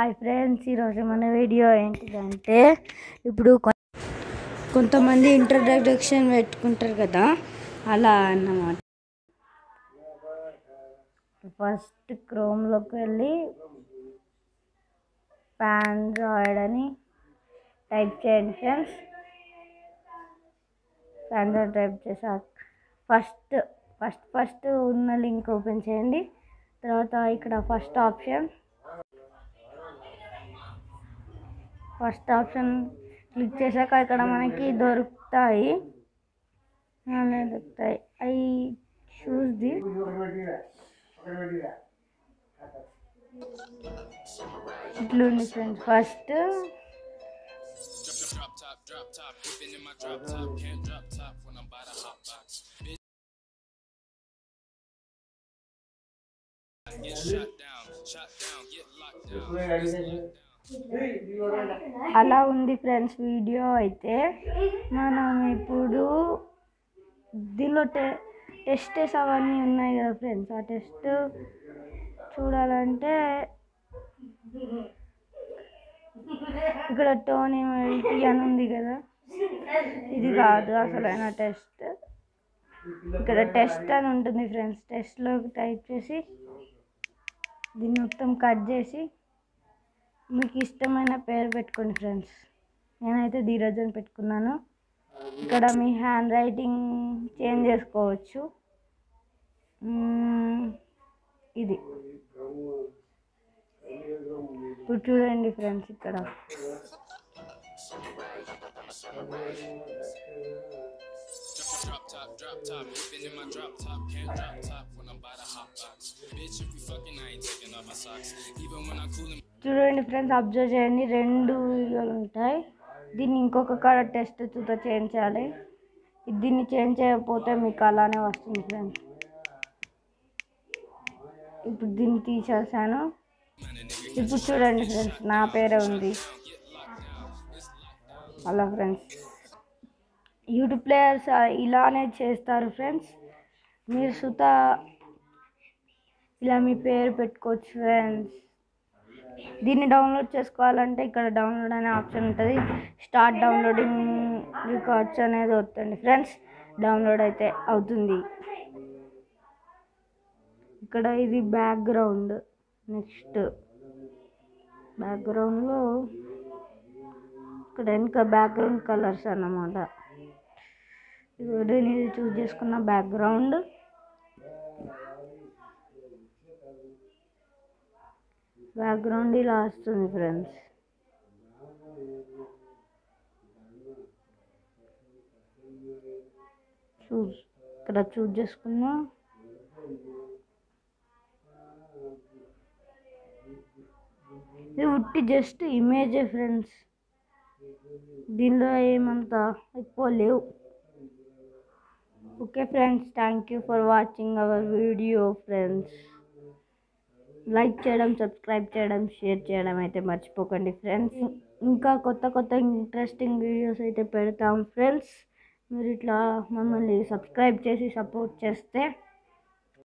Hi friends ఈరోజు మన video ఏంటిదంటే ఇప్పుడు కొ- కొంతమంది ఇంట్రడక్షన్ పెట్టుకుంటారు కదా అలా అన్నమాట ఫస్ట్ క్రోమ్లోకి వెళ్ళి పాండ్రాయిడ్ అని టైప్ చేయండి ఫ్రెండ్స్ పాండ్రాయిడ్ టైప్ చేశాక ఫస్ట్ ఫస్ట్ ఫస్ట్ ఉన్న లింక్ ఓపెన్ చేయండి తర్వాత ఇక్కడ first option first option click చేశాక ఇక్కడ మనకి దొరుకుతాయి అలా దొరుకుతాయి ఐ చూస్ ది ఇట్లుంది friends first Drop top, drop top, whipping in my drop top, can't drop top when I'm by the hot box. Bitch, get shot down, shot down, get locked down. అలా ఉంది friends video అయితే మనం ఇప్పుడు దీనిలో టె testes అవన్నీ ఉన్నాయి కదా ఫ్రెండ్స్ ఆ టెస్ట్ చూడాలంటే ఇక్కడ టోనీ మెల్టీ అని ఉంది కదా ఇది కాదు అసలైన టెస్ట్ ఇక్కడ టెస్ట్ అని ఉంటుంది ఫ్రెండ్స్ టెస్ట్లోకి టైప్ చేసి దీన్ని మొత్తం కట్ చేసి మీకు ఇష్టమైన పేరు పెట్టుకోండి ఫ్రెండ్స్ నేనైతే ధీరజ్ అని పెట్టుకున్నాను ఇక్కడ మీ హ్యాండ్ రైటింగ్ చేంజ్ చేసుకోవచ్చు మ్మ్, ఇది ఇప్పుడు చూడండి ఫ్రెండ్స్ ఇక్కడ Drop top, drop top, whipping in my drop top, can't drop top when I'm by the hot box. Bitch, if we fucking, I ain't taking off my socks. Even when I'm cooling. చూడండి friends observe చేయండి రెండు వీడియోలు ఉంటాయి దీన్ని ఇంకొక కాడ test చూత change చేయాలి ఇది దీన్ని చేంజ్ చేయకపోతే మీకు అలానే వస్తుంది ఫ్రెండ్స్ ఇప్పుడు దీన్ని తీసేసాను ఇప్పుడు చూడండి ఫ్రెండ్స్ నా పేరే ఉంది అలా ఫ్రెండ్స్ యూట్యూబ్ ప్లేయర్స్ ఇలానే చేస్తారు ఫ్రెండ్స్ మీరు సుత ఇలా మీ పేరు పెట్టుకోవచ్చు ఫ్రెండ్స్ దీన్ని డౌన్లోడ్ చేసుకోవాలంటే ఇక్కడ డౌన్లోడ్ అనే ఆప్షన్ ఉంటుంది స్టార్ట్ డౌన్లోడింగ్ రికార్డ్స్ అనేది వస్తుంది ఫ్రెండ్స్ డౌన్లోడ్ అయితే అవుతుంది ఇక్కడ ఇది బ్యాక్గ్రౌండ్ నెక్స్ట్ బ్యాక్గ్రౌండ్లో ఇక్కడ వెనుక బ్యాక్గ్రౌండ్ కలర్స్ అన్నమాట ఇదిగో నేను ఇది చూస్ చేసుకున్న బ్యాక్గ్రౌండ్ బ్యాక్గ్రౌండ్ ఇలా వస్తుంది ఫ్రెండ్స్ చూస్ ఇక్కడ చూస్ చేసుకున్నా ఇది ఉట్టి జస్ట్ ఇమేజే ఫ్రెండ్స్ దీనిలో ఏమంత ఎక్కువ లేవు okay friends thank you for watching our video friends like చేయడం సబ్స్క్రైబ్ చేయడం షేర్ చేయడం అయితే మర్చిపోకండి ఫ్రెండ్స్ ఇంకా కొత్త కొత్త ఇంట్రెస్టింగ్ వీడియోస్ అయితే పెడతాం ఫ్రెండ్స్ మీరు ఇట్లా మమ్మల్ని సబ్స్క్రైబ్ చేసి సపోర్ట్ చేస్తే